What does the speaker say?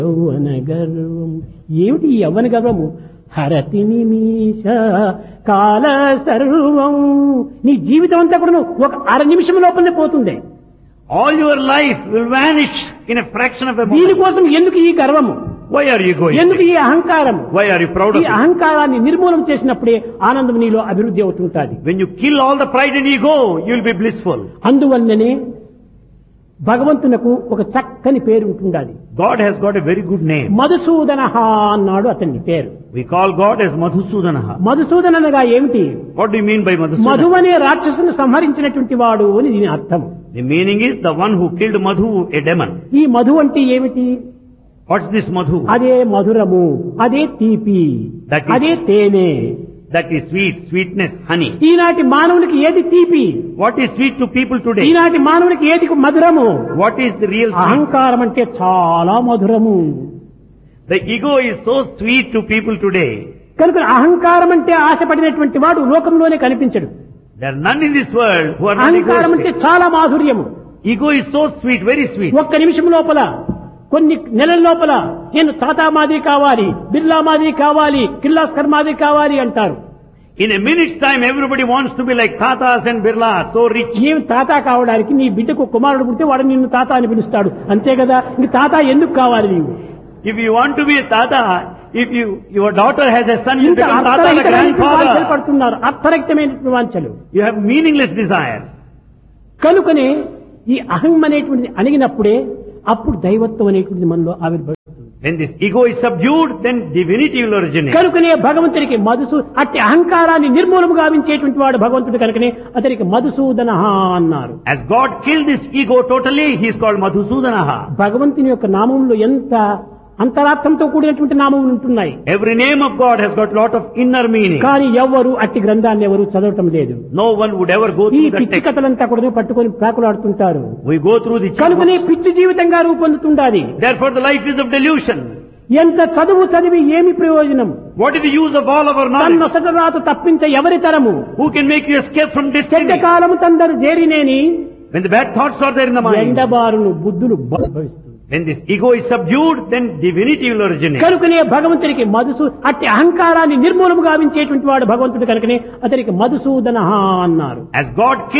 యౌవన గర్వం ఏమిటి ఈ యవ్వన గర్వము హరతి నిమిష కాల సర్వం నీ జీవితం అంతా కూడా ఒక అర నిమిషం లోపలనే పోతుంది All your life will vanish in a fraction of a moment. దీనికోసం ఎందుకు ఈ గర్వము Why are you going? ఎందుకు ఈ అహంకారము Why are you proud of ఈ it? అహంకారాన్ని నిర్మూలన చేసినప్పుడే ఆనందం నీలో అభివృద్ధి అవుతుంటాది When you kill all the pride and ego, you will be blissful. అందువల్లనే భగవంతునకు ఒక చక్కని పేరు ఉంటుండాలి God has got a very good name. Madhusudana అన్నాడు అతని పేరు We call God as Madhusudanaha. Madhusudana అనగా ఏమిటి What do you mean by Madhu Madhusudana? అనే రాక్షసును సంహరించినటువంటి వాడు అని దీని అర్థం The meaning is the one who killed Madhu, a demon. ఈ మధు అంటే ఏమిటి What's this Madhu? అదే మధురము అదే తీపి That is- అదే తేనె That is sweet, sweetness, honey. ఈనాటి మానవునికి ఏది తీపి What is sweet to people today? ఈనాటి మానవునికి ఏది మధురము What is the real sweet? అహంకారం అంటే చాలా మధురము The ego is so sweet to people today. కనుక అహంకారం అంటే ఆశపడినటువంటి వాడు లోకంలోనే కనిపించడు There are none in this world who are not అహంకారం అంటే egoistic. చాలా మాధుర్యము Ego is so sweet, very sweet. ఒక్క నిమిషం లోపల కొన్ని నెలల లోపల నేను టాటా మాదిరి కావాలి బిర్లా మాదిరి కావాలి కిర్లాస్కర్ మాదిరి కావాలి అంటారు In a minute's time, everybody wants to be like Tatas and Birla, so rich. ఏమి తాత కావడానికి నీ బిడ్డకు కుమారుడు పుడితే వాడు నిన్ను తాత అని పిలుస్తాడు అంతే కదా ఇంక తాత ఎందుకు కావాలి నీవు If you want to be a Tata, if you, your daughter has a son, you ఇంత become Tata the అర్థరహితమైనటువంటి వాంఛలు grandfather. పడుతున్నారు అర్థరహితమైనటువంటి వాంఛలు You have meaningless desires. కనుకనే ఈ అహం అనేటువంటిది అణిగినప్పుడే అప్పుడు దైవత్వం అనేటువంటిది మనలో ఆవిర్భవిస్తుంది When this ego is subdued, then divinity will originate. కనుకనే భగవంతుడికి మధుసూ అట్టి అహంకారాన్ని నిర్మూలము గావించేటువంటి వాడు భగవంతుడు కనుకనే అతనికి మధుసూదన అన్నారు As God killed this ego totally, he is called Madhusudanaha. భగవంతుని యొక్క నామంలో ఎంత అంతరార్థంతో కూడినటువంటి నామములు ఉంటున్నాయి Every name of God has got lot of inner meaning. కానీ ఎవ్వరు అట్టి గ్రంథాన్ని ఎవరు చదవటం లేదు No one would ever go ఈ through that పిచ్చి text. కథలంతా కూడా పట్టుకొని ప్రాకులాడుతుంటారు We go through the కనుకనే పిచ్చి జీవితంగా రూపొందుతుండాలి Therefore the life is of delusion. ఎంత చదువు చదివి ఏమి ప్రయోజనం What is the use of all of our knowledge? తన్నొసట రాత తప్పించ ఎవరి తరము Who can make you escape from చెడ్డ destiny? కాలము తందరు చేరినేని When the bad thoughts are there in the mind, ఎండబారును బుద్ధులు భవిస్తుంది when this ego is subdued, then divinity will originate. కనుకనే భగవంతుడికి మధుసూ అట్టి అహంకారాన్ని నిర్మూలము గావించేటువంటి వాడు భగవంతుడు కనుకనే అతనికి మధుసూదన అన్నారు As God